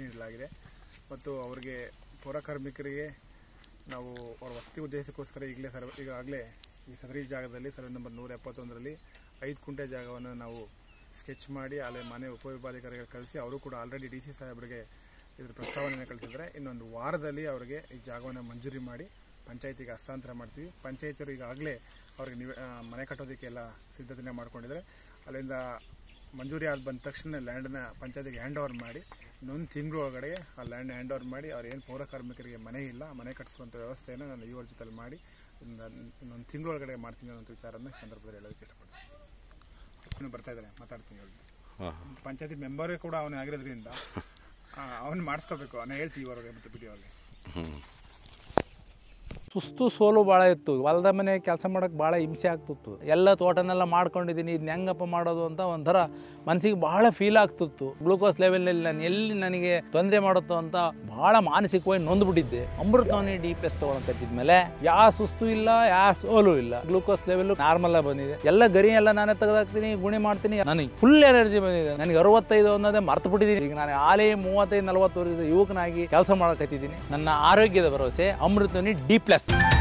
ನೀಡಲಾಗಿದೆ ಮತ್ತು ಅವರಿಗೆ ಪೌರ ಕಾರ್ಮಿಕರಿಗೆ ನಾವು ಅವರ ವಸತಿ ಉದ್ದೇಶಕ್ಕೋಸ್ಕರ ಈಗಲೇ ಸರ್ವ ಈಗಾಗಲೇ ಈ ಸದರಿ ಜಾಗದಲ್ಲಿ ಸರ್ವೆ ನಂಬರ್ ನೂರ ಎಪ್ಪತ್ತೊಂದರಲ್ಲಿ ಐದು ಕುಂಟೆ ಜಾಗವನ್ನು ನಾವು ಸ್ಕೆಚ್ ಮಾಡಿ ಅಲ್ಲೇ ಮನೆ ಉಪವಿಭಾಗಾಧಿಕಾರಿಗಳು ಕಳಿಸಿ ಅವರು ಕೂಡ ಆಲ್ರೆಡಿ ಡಿ ಸಿ ಸಾಹೇಬರಿಗೆ ಇದ್ರ ಪ್ರಸ್ತಾವನೆಯನ್ನು ಕಳಿಸಿದ್ದಾರೆ ಇನ್ನೊಂದು ವಾರದಲ್ಲಿ ಅವರಿಗೆ ಈ ಜಾಗವನ್ನು ಮಂಜೂರಿ ಮಾಡಿ ಪಂಚಾಯತಿಗೆ ಹಸ್ತಾಂತರ ಮಾಡ್ತೀವಿ ಪಂಚಾಯತಿಯವರು ಈಗಾಗಲೇ ಅವ್ರಿಗೆ ನಿವ ಆ, ಮನೆ ಕಟ್ಟೋದಕ್ಕೆ ಎಲ್ಲ ಸಿದ್ಧತೆಯನ್ನು ಮಾಡ್ಕೊಂಡಿದ್ದಾರೆ ಅಲ್ಲಿಂದ ಮಂಜೂರಿ ಆದ ಬಂದ ತಕ್ಷಣ ಲ್ಯಾಂಡನ್ನ ಪಂಚಾಯತಿಗೆ ಹ್ಯಾಂಡ್ ಓವರ್ ಮಾಡಿ ಇನ್ನೊಂದು ತಿಂಗಳು ಒಳಗಡೆ ಆ ಲ್ಯಾಂಡ್ ಹ್ಯಾಂಡ್ ಓವರ್ ಮಾಡಿ ಅವ್ರು ಏನು ಪೌರ ಕಾರ್ಮಿಕರಿಗೆ ಮನೆ ಇಲ್ಲ ಮನೆ ಕಟ್ಟಿಸುವಂಥ ವ್ಯವಸ್ಥೆಯನ್ನು ನಾನು ಇವರ ಜೊತೆಲಿ ಮಾಡಿ ಇನ್ನೊಂದು ತಿಂಗಳು ಒಳಗಡೆ ಮಾಡ್ತೀನಿ ಅನ್ನೋ ವಿಚಾರನ ಈ ಸಂದರ್ಭದಲ್ಲಿ ಹೇಳೋದಕ್ಕೆ ಇಷ್ಟಪಡ್ತೀನಿ ಅವನು ಬರ್ತಾ ಇದ್ದಾನೆ ಮಾತಾಡ್ತೀನಿ ಅವ್ರಿಗೆ ಹಾಂ ಪಂಚಾಯತಿ ಮೆಂಬರೇ ಕೂಡ ಅವನು ಆಗಿರೋದ್ರಿಂದ ಅವನು ಮಾಡಿಸ್ಕೋಬೇಕು ಅವನ್ನ ಹೇಳ್ತೀವಿ ಇವ್ರಿಗೆ ಮತ್ತು ಬಿಡಿ ಅವ್ರಿಗೆ ಹ್ಞೂ ಸುಸ್ತು ಸೋಲು ಭಾಳ ಇತ್ತು ಹೊಲ್ದ ಮನೆ ಕೆಲಸ ಮಾಡೋಕೆ ಭಾಳ ಹಿಂಸೆ ಆಗ್ತಿತ್ತು ಎಲ್ಲ ತೋಟನೆಲ್ಲ ಮಾಡ್ಕೊಂಡಿದ್ದೀನಿ ಇದನ್ನ ಹೆಂಗಪ್ಪ ಮಾಡೋದು ಅಂತ ಒಂಥರ ಮನಸ್ಸಿಗೆ ಭಾಳ ಫೀಲ್ ಆಗ್ತಿತ್ತು ಗ್ಲೂಕೋಸ್ ಲೆವೆಲ್ನಲ್ಲಿ ನಾನು ಎಲ್ಲಿ ನನಗೆ ತೊಂದರೆ ಮಾಡುತ್ತೋ ಅಂತ ಭಾಳ ಮಾನಸಿಕವಾಗಿ ನೊಂದ್ಬಿಟ್ಟಿದ್ದೆ ಅಮೃತವನಿ ಡಿ ಪಿ ಎಸ್ ತೊಗೊಳಕತ್ತಿದ್ಮೇಲೆ ಯಾವ ಸುಸ್ತು ಇಲ್ಲ ಯಾವ ಸೋಲು ಇಲ್ಲ ಗ್ಲೂಕೋಸ್ ಲೆವೆಲ್ ನಾರ್ಮಲ್ ಬಂದಿದೆ ಎಲ್ಲ ಗರಿ ಎಲ್ಲ ನಾನೇ ತೆಗೆದಾಕ್ತೀನಿ ಗುಣಿ ಮಾಡ್ತೀನಿ ನನಗೆ ಫುಲ್ ಎನರ್ಜಿ ಬಂದಿದೆ ನನಗೆ ಅರವತ್ತೈದು ಅನ್ನೋದೇ ಮರ್ತು ಬಿಟ್ಟಿದ್ದೀನಿ ಈಗ ನಾನು ಆಲೇ ಮೂವತ್ತೈದು ನಲವತ್ತು ವರ್ಷದ ಯುವಕನಾಗಿ ಕೆಲಸ ಮಾಡಕತ್ತಿದ್ದೀನಿ ನನ್ನ ಆರೋಗ್ಯದ ಭರವಸೆ ಅಮೃತವನಿ ಡಿ ಪ್ಲಸ್